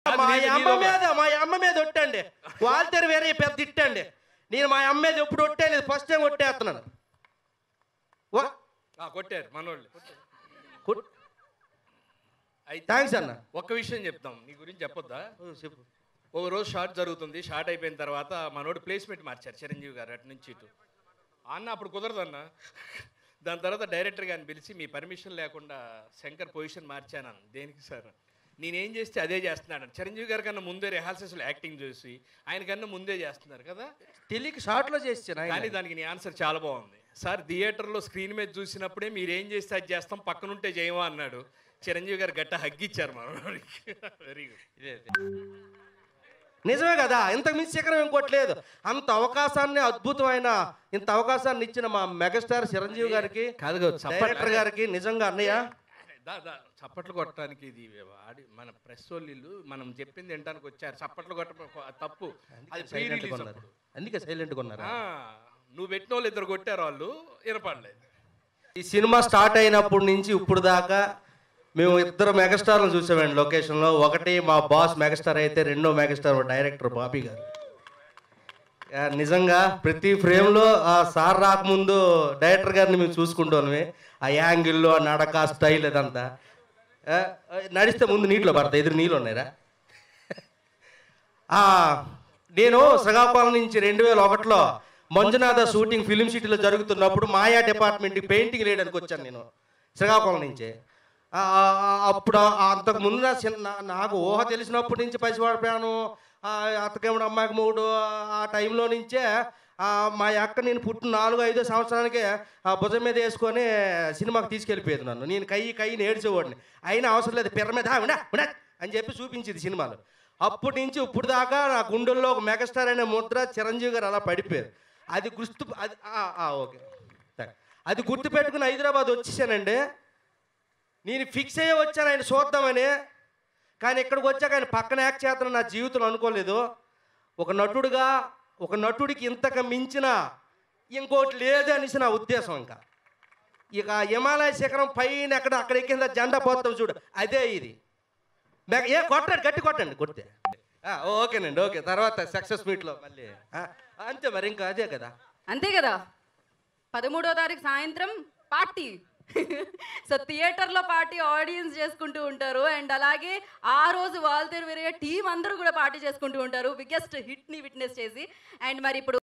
మా నీది- అమ్మ నీది ఒక- మీద మా అమ్మ మీద ఒట్టండి వాళ్ళతో వేరే పెద్ద ఇట్టండి నేను మా అమ్మ మీద ఎప్పుడు ఒట్టేలేదు ఫస్ట్ టైం కొట్టేస్తున్నాను వా- ఆ, కొట్టారు మనోళ్ళు కొట్- అయితే థ్యాంక్స్ అన్న ఒక్క విషయం చెప్తాం నీ గురించి చెప్పొద్దా ఓ, చెప్పు ఒక రోజు షార్ట్ జరుగుతుంది షార్ట్ అయిపోయిన తర్వాత మనోడు ప్లేస్మెంట్ మార్చారు చిరంజీవి గారు అటు నుంచి ఇటు అన్న అప్పుడు కుదరదు అన్న దాని తర్వాత డైరెక్టర్ గారిని పిలిచి మీ పర్మిషన్ లేకుండా శంకర్ పొజిషన్ మార్చాను దేనికి సార్ నేనేం చేస్తే అదే చేస్తున్నాడు చిరంజీవి గారి కన్నా ముందే రిహార్సల్స్లో యాక్టింగ్ చూసి ఆయన కన్నా ముందే చేస్తున్నారు కదా తెలియక షార్ట్లో చేసాను కానీ దానికి నీ ఆన్సర్ చాలా బాగుంది సార్ థియేటర్లో స్క్రీన్ మీద చూసినప్పుడే మీరేం చేస్తే అది చేస్తాం పక్కనుంటే చేయమా అన్నాడు చిరంజీవి గారు గట్ట హగ్గిచ్చారు మనోడికి వెరీ గుడ్ నిజమే కదా ఇంతకు మించి శిఖరం ఇంకోట్లేదు అంత అవకాశాన్ని అద్భుతమైన ఇంత అవకాశాన్ని ఇచ్చిన మా మెగాస్టార్ చిరంజీవి గారికి కాదు కాదు, చప్పట్లు. డైరెక్టర్ గారికి నిజంగా అన్నయ్య దా దా చప్పట్లు కొట్టడానికి ఇది ఆడి మన ప్రెస్ వాళ్ళు మనం చెప్పింది వినడానికి వచ్చారు చప్పట్లు కొట్టడం తప్పు అది ప్రీ సైలెంట్గా రిలీజ్ ఉన్నారు అందుకే సైలెంట్గా ఉన్నారు నువ్వు పెట్టిన వాళ్ళు ఇద్దరు కొట్టారు వాళ్ళు వినపడలేదు ఈ సినిమా స్టార్ట్ అయినప్పటి నుంచి ఇప్పుడు దాకా మేము ఇద్దరు మెగాస్టార్లను చూసామండి లొకేషన్లో ఒకటి మా బాస్ మెగాస్టార్ అయితే రెండో మెగాస్టార్ మా డైరెక్టర్ బాబీ గారు యా, నిజంగా ప్రతి ఫ్రేమ్లో ఆ సార్ రాకముందు డైరెక్టర్ గారిని మేము చూసుకుంటామే ఆ యాంగిల్లో ఆ నడక స్టైల్ ఇదంతా ఆ, నడిస్తే ముందు నీటిలో పడతాయి ఎదురు నీళ్ళు ఉన్నాయిరా ఆ, నేను శ్రీకాకుళం నుంచి రెండు వేల ఒకటిలో మంజునాథ షూటింగ్ ఫిలిం సిటీలో జరుగుతున్నప్పుడు మాయా డిపార్ట్మెంట్కి పెయింటింగ్ వేయడానికి వచ్చాను నేను శ్రీకాకుళం నుంచి ఆ, ఆ, అప్పుడు ఆ- అంతకు ముందు నా చిన్న నా- నాకు ఊహ తెలిసినప్పటి నుంచి పసివాడిపోయాను అత్తకేముడు అమ్మాయికి మూడు ఆ టైంలో నుంచే ఆ, మా అక్క నేను పుట్టిన నాలుగు ఐదో సంవత్సరానికే ఆ భుజం మీద వేసుకొని సినిమాకి తీసుకెళ్ళిపోయేది నన్ను నేను కయ్యి కయ్యి నేర్చేవాడిని అయినా అవసరం లేదు పిర్ర మీద "ఆ, ఉండా ఉండా" అని చెప్పి చూపించింది సినిమాలు అప్పటి నుంచి ఇప్పుడు దాకా నా గుండెల్లో ఒక మెగాస్టార్ అనే ముద్ర చిరంజీవి గారు అలా పడిపోయారు అది గుర్తు అది ఆ, ఆ, ఓకే అది గుర్తు పెట్టుకుని హైదరాబాద్ వచ్చేసానండి నేను ఫిక్స్ అయ్యే వచ్చాను ఆయన చూద్దామని కానీ ఇక్కడికి వచ్చాక ఆయన పక్కన యాక్ట్ చేస్తాను నా జీవితంలో అనుకోలేదు ఒక నటుడుగా ఒక నటుడికి ఇంతకు మించిన ఇంకోటి లేదు అనేసి నా ఉద్దేశం ఇంకా ఇక హిమాలయ శిఖరం పైన ఎక్కడ అక్కడ ఎక్కింద జెండా పోతాం చూడు అదే ఇది మెగ ఏ కొట్టండి గట్టి కొట్టండి కొడితే ఆ, ఓకేనండి ఓకే తర్వాత సక్సెస్ మీట్లో మళ్ళీ ఆ, అంతే మరి ఇంకా అదే కదా అంతే కదా పదమూడో తారీఖు సాయంత్రం పార్టీ సో థియేటర్లో పార్టీ ఆడియన్స్ చేసుకుంటూ ఉంటారు అండ్ అలాగే ఆ రోజు వాల్తేరు వేరే టీం అందరూ కూడా పార్టీ చేసుకుంటూ ఉంటారు బిగ్గెస్ట్ హిట్ని విట్నెస్ చేసి అండ్ మరి ఇప్పుడు